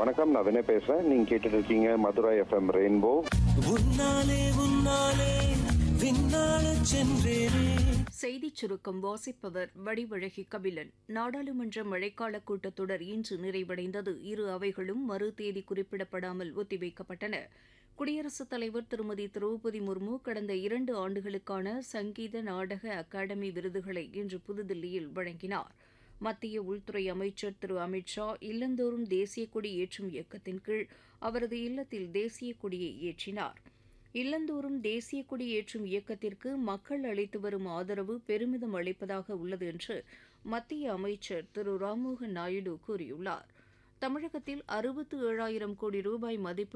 வணக்கம் நான் வினய் பேசுறேன் நீங்க கேட்டுட்டு இருக்கீங்க மதுரை எஃப்எம் ரெயின்போ உன்னாலே உன்னாலே விண்ணாடச் சென்றேனே செய்திச் சுருக்கம் வாசிப்பவர் வடிவழகி கபிலன் நாடாளுமன்ற மழைக்கால கூட்டத்தொடர் இன்று நிறைவடைந்தது இரு அவைகளும் மறு தேதி குறிப்பிடப்படாமல் ஒத்திவைக்கப்பட்டன குடியரசுத் தலைவர் திருமதி திரௌபதி முர்மு கடந்த இரண்டு ஆண்டுகளுக்கான சங்கீத நாடக அகாடமி விருதுகளை இன்று புதுதில்லியில் வழங்கினார் மத்திய உள்துறை அமைச்சர் திரு அமித் ஷா இல்லந்தோறும் தேசிய கொடி ஏற்றும் இயக்கத்தின் கீழ் அவரது இல்லத்தில் தேசிய கொடியை ஏற்றினார் இல்லந்தோறும் தேசிய கொடி ஏற்றும் இயக்கத்திற்கு மக்கள் அளித்து வரும் ஆதரவு பெருமிதம் அளிப்பதாக உள்ளது என்று மத்திய அமைச்சர் திரு ராம்மோகன் நாயுடு கூறியுள்ளார் தமிழகத்தில் அறுபத்து ஏழாயிரம் கோடி ரூபாய் மதிப்பு